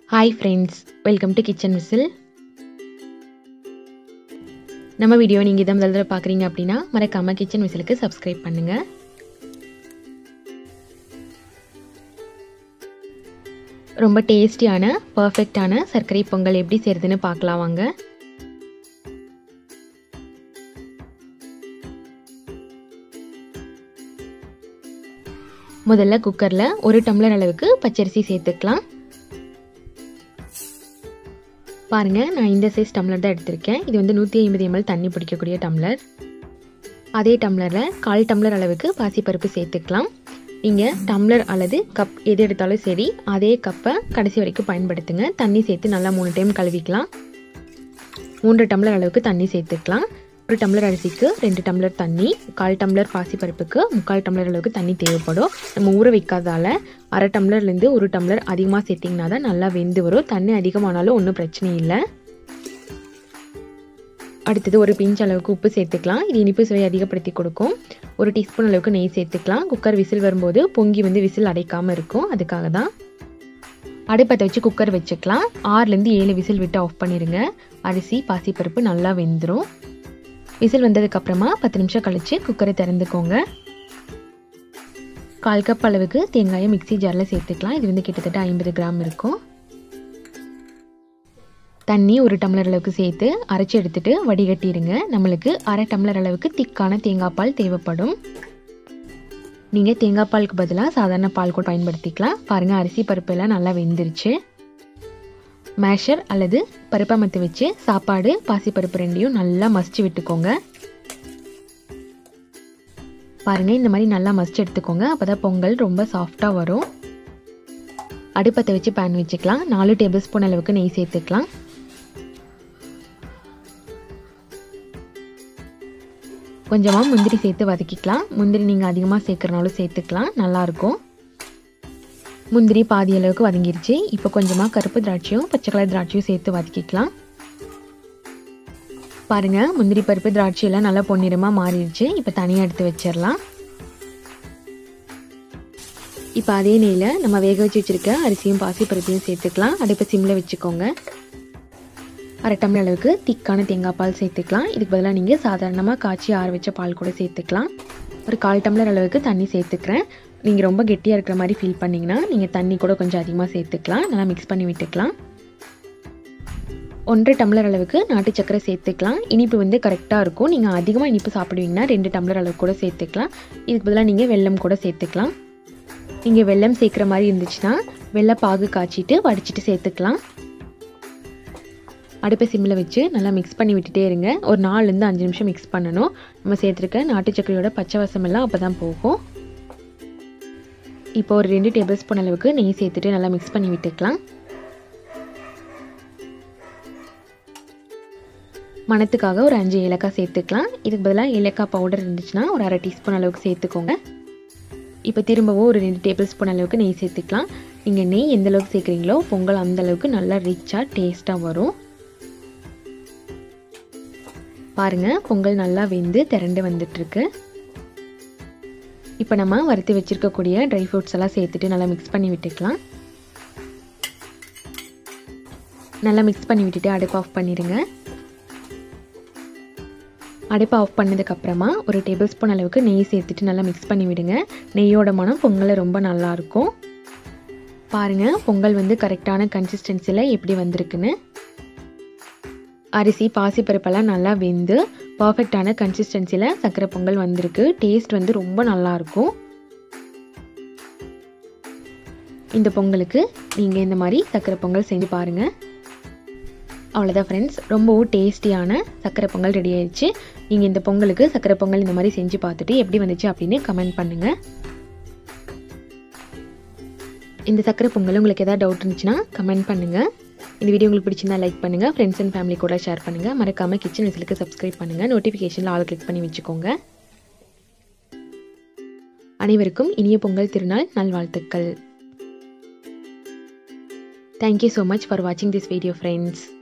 hi friends welcome to kitchen whistle நம்ம video நீங்கள் இதை முதல் தடவை பார்க்குறீங்க அப்படின்னா மறக்காமல் கிச்சன் விசிலுக்கு சப்ஸ்கிரைப் பண்ணுங்கள் ரொம்ப டேஸ்டியான பர்ஃபெக்டான சர்க்கரை பொங்கல் எப்படி செய்கிறதுன்னு பார்க்கலாம் வாங்க முதல்ல குக்கரில் ஒரு டம்ளர் அளவுக்கு பச்சரிசி சேர்த்துக்கலாம் பாருங்கள் நான் இந்த சைஸ் டம்ளர் தான் எடுத்திருக்கேன் இது வந்து நூற்றி ஐம்பது எம்எல் தண்ணி பிடிக்கக்கூடிய டம்ளர் அதே டம்ளரில் கால் டம்ளர் அளவுக்கு பாசிப்பருப்பு சேர்த்துக்கலாம் நீங்கள் டம்ளர் அல்லது கப் எது எடுத்தாலும் சரி அதே கப்பை கடைசி வரைக்கும் பயன்படுத்துங்க தண்ணி சேர்த்து நல்லா மூணு டைம் கழுவிக்கலாம் மூன்று டம்ளர் அளவுக்கு தண்ணி சேர்த்துக்கலாம் ஒரு டம்ளர் அரிசிக்கு ரெண்டு டம்ளர் தண்ணி கால் டம்ளர் பாசிப்பருப்புக்கு முக்கால் டம்ளர் அளவுக்கு தண்ணி தேவைப்படும் நம்ம ஊற வைக்காதால அரை டம்ளர்லேருந்து ஒரு டம்ளர் அதிகமாக சேர்த்திங்கன்னா தான் நல்லா வெந்து வரும் தண்ணி அதிகமானாலும் ஒன்றும் பிரச்சனை இல்லை அடுத்தது ஒரு பிஞ்ச் அளவுக்கு உப்பு சேர்த்துக்கலாம் இது இனிப்பு சுவை அதிகப்படுத்தி கொடுக்கும் ஒரு டீஸ்பூன் அளவுக்கு நெய் சேர்த்துக்கலாம் குக்கர் விசில் வரும்போது பொங்கி வந்து விசில் அடைக்காமல் இருக்கும் அதுக்காக தான் அடுப்பத்தை வச்சு குக்கர் வச்சுக்கலாம் ஆறுலேருந்து ஏழு விசில் விட்டு ஆஃப் பண்ணிடுங்க அரிசி பாசிப்பருப்பு நல்லா வெந்துடும் விசில் வந்ததுக்கப்புறமா பத்து நிமிஷம் கழித்து குக்கரை திறந்துக்கோங்க கால் கப் அளவுக்கு தேங்காயை மிக்சி ஜாரில் சேர்த்துக்கலாம் இது வந்து கிட்டத்தட்ட ஐம்பது கிராம் இருக்கும் தண்ணி ஒரு டம்ளர் அளவுக்கு சேர்த்து அரைச்சி எடுத்துட்டு வடிகட்டிடுங்க நம்மளுக்கு அரை டம்ளர் அளவுக்கு திக்கான தேங்காய் பால் தேவைப்படும் நீங்கள் தேங்காய் பாலுக்கு பதிலாக சாதாரண பால் கூட பயன்படுத்திக்கலாம் பாருங்கள் அரிசி பருப்பெல்லாம் நல்லா வெந்துருச்சு மேஷர் அல்லது பருப்பமத்து வச்சு சாப்பாடு பாசிப்பருப்பு ரெண்டையும் நல்லா மசிச்சு விட்டுக்கோங்க பாருங்கள் இந்த மாதிரி நல்லா மசிச்சு எடுத்துக்கோங்க அப்போ தான் பொங்கல் ரொம்ப சாஃப்டாக வரும் அடுப்பத்தை வச்சு பேன் வச்சுக்கலாம் நாலு டேபிள் ஸ்பூன் அளவுக்கு நெய் சேர்த்துக்கலாம் கொஞ்சமாக முந்திரி சேர்த்து வதக்கிக்கலாம் முந்திரி நீங்கள் அதிகமாக சேர்க்குறனாலும் சேர்த்துக்கலாம் நல்லாயிருக்கும் முந்திரி பாதி அளவுக்கு வதங்கிருச்சு இப்போ கொஞ்சமாக கருப்பு திராட்சையும் பச்சை கலர் திராட்சையும் சேர்த்து வதக்கிக்கலாம் பாருங்கள் முந்திரி பருப்பு திராட்சையெல்லாம் நல்லா பொன்னிறமாக மாறிடுச்சு இப்போ தனியாக எடுத்து வச்சிடலாம் இப்போ அதே நெய்யில் நம்ம வேக வச்சு வச்சுருக்க அரிசியும் பாசி பருப்பையும் சேர்த்துக்கலாம் அடுப்பை சிம்மில் வச்சுக்கோங்க அரை டம்ளர் அளவுக்கு திக்கான தேங்காய் பால் சேர்த்துக்கலாம் இதுக்கு பதிலாக நீங்கள் சாதாரணமாக காய்ச்சி ஆற வச்ச பால் கூட சேர்த்துக்கலாம் ஒரு கால் டம்ளர் அளவுக்கு தண்ணி சேர்த்துக்கிறேன் நீங்கள் ரொம்ப கெட்டியாக இருக்கிற மாதிரி ஃபீல் பண்ணிங்கன்னா நீங்கள் தண்ணி கூட கொஞ்சம் அதிகமாக சேர்த்துக்கலாம் நல்லா மிக்ஸ் பண்ணி விட்டுக்கலாம் ஒன்றரை டம்ளர் அளவுக்கு நாட்டு சக்கரை சேர்த்துக்கலாம் இனிப்பு வந்து கரெக்டாக இருக்கும் நீங்கள் அதிகமாக இனிப்பு சாப்பிடுவீங்கன்னா ரெண்டு டம்ளர் அளவுக்கு கூட சேர்த்துக்கலாம் இதுக்கு பதிலாக நீங்கள் வெல்லம் கூட சேர்த்துக்கலாம் நீங்கள் வெல்லம் சேர்க்குற மாதிரி இருந்துச்சுன்னா வெள்ளை பாகு காய்ச்சிட்டு வடிச்சிட்டு சேர்த்துக்கலாம் அடுப்பை சிம்மில் வச்சு நல்லா மிக்ஸ் பண்ணி விட்டுட்டே இருங்க ஒரு நாலுலேருந்து அஞ்சு நிமிஷம் மிக்ஸ் பண்ணணும் நம்ம சேர்த்துருக்க நாட்டு சக்கரையோட பச்சை வசம் எல்லாம் அப்போ தான் போகும் இப்போ ஒரு ரெண்டு டேபிள் ஸ்பூன் அளவுக்கு நெய் சேர்த்துட்டு நல்லா மிக்ஸ் பண்ணி விட்டுக்கலாம் மணத்துக்காக ஒரு அஞ்சு ஏலக்காய் சேர்த்துக்கலாம் இதுக்கு பதிலாக ஏலக்காய் பவுடர் இருந்துச்சுன்னா ஒரு அரை டீஸ்பூன் அளவுக்கு சேர்த்துக்கோங்க இப்போ திரும்பவும் ஒரு ரெண்டு டேபிள் ஸ்பூன் அளவுக்கு நெய் சேர்த்துக்கலாம் நீங்கள் நெய் எந்த அளவுக்கு சேர்க்குறீங்களோ பொங்கல் அந்த அளவுக்கு நல்லா ரிச்சாக டேஸ்ட்டாக வரும் பாருங்கள் பொங்கல் நல்லா வெந்து திரண்டு வந்துட்டுருக்கு இப்போ நம்ம வறுத்து வச்சுருக்கக்கூடிய ட்ரை ஃப்ரூட்ஸ் எல்லாம் சேர்த்துட்டு நல்லா மிக்ஸ் பண்ணி விட்டுக்கலாம் நல்லா மிக்ஸ் பண்ணி விட்டுட்டு அடுப்பு ஆஃப் பண்ணிடுங்க அடுப்பை ஆஃப் பண்ணதுக்கப்புறமா ஒரு டேபிள் ஸ்பூன் அளவுக்கு நெய் சேர்த்துட்டு நல்லா மிக்ஸ் பண்ணி விடுங்க நெய்யோட மனம் பொங்கலில் ரொம்ப நல்லாயிருக்கும் பாருங்கள் பொங்கல் வந்து கரெக்டான கன்சிஸ்டன்சியில் எப்படி வந்திருக்குன்னு அரிசி பாசிப்பருப்பெல்லாம் நல்லா வெந்து பர்ஃபெக்டான கன்சிஸ்டன்சியில் சர்க்கரை பொங்கல் வந்திருக்கு டேஸ்ட் வந்து ரொம்ப நல்லாயிருக்கும் இந்த பொங்கலுக்கு நீங்கள் இந்த மாதிரி சர்க்கரை பொங்கல் செஞ்சு பாருங்கள் அவ்வளோதான் ஃப்ரெண்ட்ஸ் ரொம்பவும் டேஸ்டியான சர்க்கரை பொங்கல் ரெடி ஆயிடுச்சு நீங்கள் இந்த பொங்கலுக்கு சர்க்கரை பொங்கல் இந்த மாதிரி செஞ்சு பார்த்துட்டு எப்படி வந்துச்சு அப்படின்னு கமெண்ட் பண்ணுங்கள் இந்த சர்க்கரை பொங்கல் உங்களுக்கு எதாவது டவுட் இருந்துச்சுன்னா கமெண்ட் பண்ணுங்கள் இந்த வீடியோ உங்களுக்கு பிடிச்சிருந்தா லைக் பண்ணுங்கள் ஃப்ரெண்ட்ஸ் அண்ட் ஃபேமிலி கூட ஷேர் பண்ணுங்கள் மறக்காமல் கிச்சன் விசிலுக்கு சப்ஸ்கிரைப் பண்ணுங்கள் நோட்டிஃபிகேஷனில் ஆல் கிளிக் பண்ணி வச்சுக்கோங்க அனைவருக்கும் இனிய பொங்கல் திருநாள் நல்வாழ்த்துக்கள் தேங்க்யூ ஸோ மச் ஃபார் வாட்சிங் திஸ் வீடியோ ஃப்ரெண்ட்ஸ்